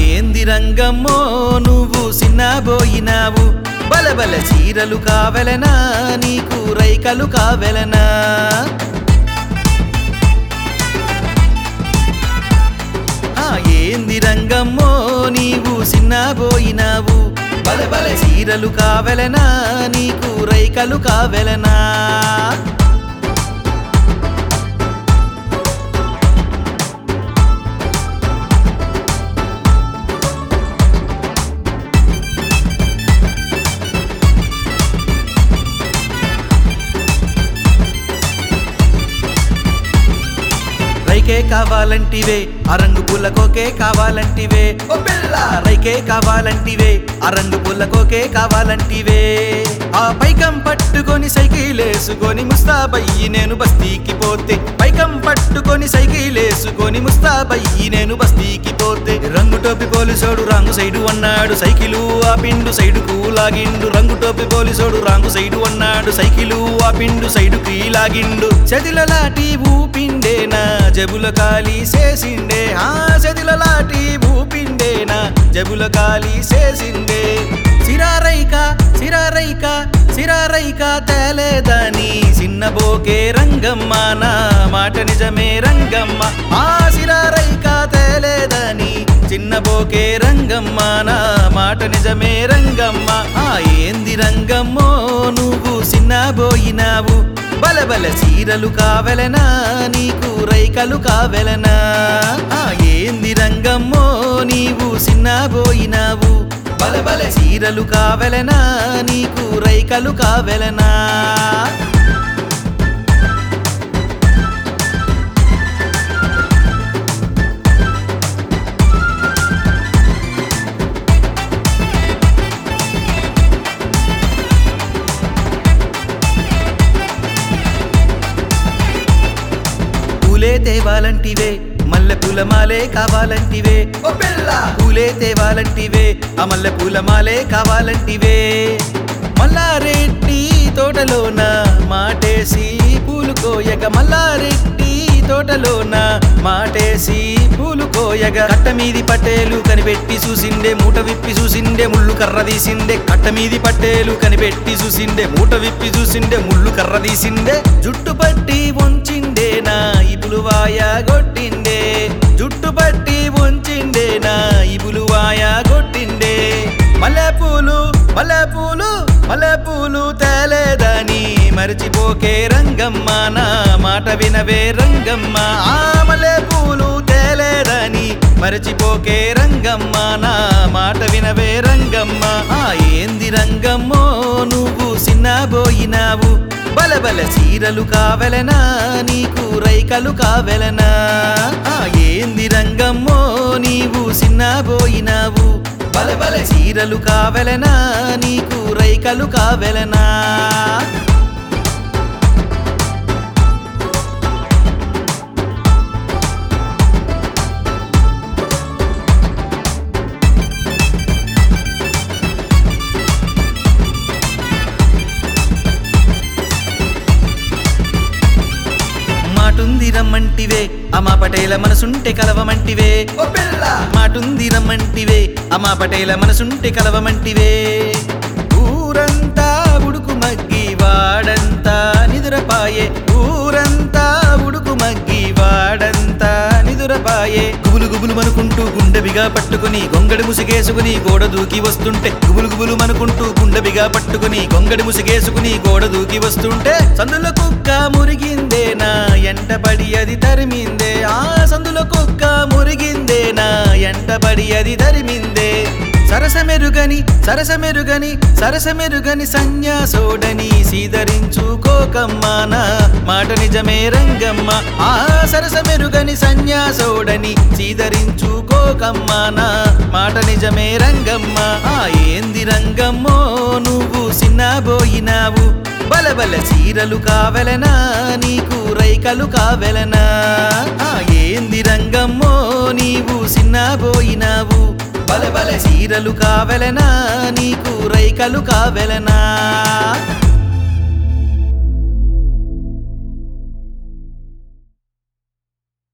ఏంది రంగమ్మో నువ్వు సిన్నబోయినావు బలబల చీరలు కావెలనా నీకు రైకలు కావెలనా ఆ ఏంది రంగమ్మో నీవు సిన్నబోయినావు బలబల చీరలు కావెలనా నీకు రైకలు కావెలనా రైకే కావాలంటివే ఆ రంగు పూలకోకే కావాలంటివే ఓ పిల్ల రైకే కావాలంటివే ఆ రంగు పూలకోకే కావాలంటివే ఆ పైకం పట్టుకొని సైకిల్ వేసుకొని ముస్తాబయ్యి నేను బస్తీకి పోతే పైకం పట్టుకొని సైకిల్ వేసుకొని ముస్తాబయ్యి నేను బస్తీకి పోతే రంగు టోపి పోలీసోడు రాంగు సైడు అన్నాడు సైకిలు ఆ పిండు సైడుకు లాగిండు రంగు టోపి పోలీసోడు రాంగు సైడు అన్నాడు సైకిలు ఆ పిండు సైడుకి లాగిండు చెదిల లాటి ఊపిండేనా జబుల కాలి చేసిండే ఆ చెదిల లాటి ఊపిండేనా జబుల కాలి చేసిండే సిరారైక సిరారైక సిరారైక తేలేదని చిన్నబోకే రంగమ్మ నా మాట నిజమే రంగమ్మ ఆ సిరారైక తేలేదని చిన్నబోకే రంగమ్మ నా మాట నిజమే రంగమ్మ ఆ ఏంది రంగమ్మో నువ్వు చిన్నబోయినావు బలబల చీరలు కావెలనా నీకు రైకలు కావెలనా ఆ ఏంది రంగమ్మో నీవు చిన్నబోయినావు బలబల చీరలు కావెలనా నీకు రైకలు కావెలనా పూలే తేవాలంటివే మల్లె పూల మాలే కావాలంటివే ఓ పిల్ల పూలే తేవాలంటివే ఆ మల్లె పూల మాలే కావాలంటివే మల్లారెడ్డి తోటలోన మాటేసి పూలు కోయగ మల్లారెడ్డి తోటలోన మాటేసి పూలు కోయగ కట్ట మీది పట్టేలు కనిపెట్టి చూసిండే మూట విప్పి చూసిండే ముళ్ళు కర్ర తీసిండే కట్ట మీది పట్టేలు కనిపెట్టి చూసిండే మూట విప్పి చూసిండే ముళ్ళు కర్ర తీసిండే జుట్టు పట్టి ఉంచిండే నా ఇబులు వాయ కొట్టిండే జుట్టు పట్టి ఉంచిండే నా ఇబులు వాయ కొట్టిండే మల్లెపూలు మల్లెపూలు మల్లెపూలు తేలేదని మరిచిపోకే రంగమ్మ నా మాట వినవే రంగమ్మ ఆ మల్లెపూలు తేలేదని మరచిపోకే రంగమ్మ నా మాట వినవే రంగమ్మ ఆ ఏంది రంగమ్మో నువ్వు సిన్నబోయినావు బలబల చీరలు కావెలనా నీకు రైకలు కావెలనా ఆ ఏంది రంగమ్మో నీవు సిన్నబోయినావు బలబల చీరలు కావెలనా నీకు రైకలు కావెలనా మాటుంది రమ్మంటివే అమా పటేల మనసుంటే కలవమంటివే ఓ పిల్ల మాటుంది రమ్మంటివే అమా పటేల మనసుంటే కలవమంటివే ఊరంతా ఉడుకు మగ్గి వాడంతా నిదురపాయే ఊరంతా ఉడుకు మగ్గి వాడంతా నిదురపాయే గుబులు గుబులు మనుకుంటూ గుండెబిగా పట్టుకుని గొంగడి ముసిగేసుకుని గోడ దూకి వస్తుంటే గుబులు గుబులు మనుకుంటూ గుండెబిగా పట్టుకుని గొంగడి ముసిగేసుకుని గోడ దూకి వస్తుంటే సందుల కుక్క మురిగిందే నా ఎంటబడి అది తరిమిందే ఆ సందుల కుక్క మురిగిందే నా ఎంటబడి అది తరిమిందే సరసమెరుగని సరసమెరుగని సరసమెరుగని సన్యాసోడని సీదరించుకోకమ్మా నా మాట నిజమే రంగమ్మ ఆ సరసమెరుగని సన్యాసోడని సీదరించుకోకమ్మా నా మాట నిజమే రంగమ్మ ఆ ఏంది రంగమ్మో నువ్వు సిన్నబోయినావు బలబల చీరలు కావెలనా నీకు రైకలు కావెలనా ఆ ఏంది రంగమ్మో నీవు సిన్నబోయినావు బలబల చీరలు కావెలనా నీకు రైకలు కావెలనా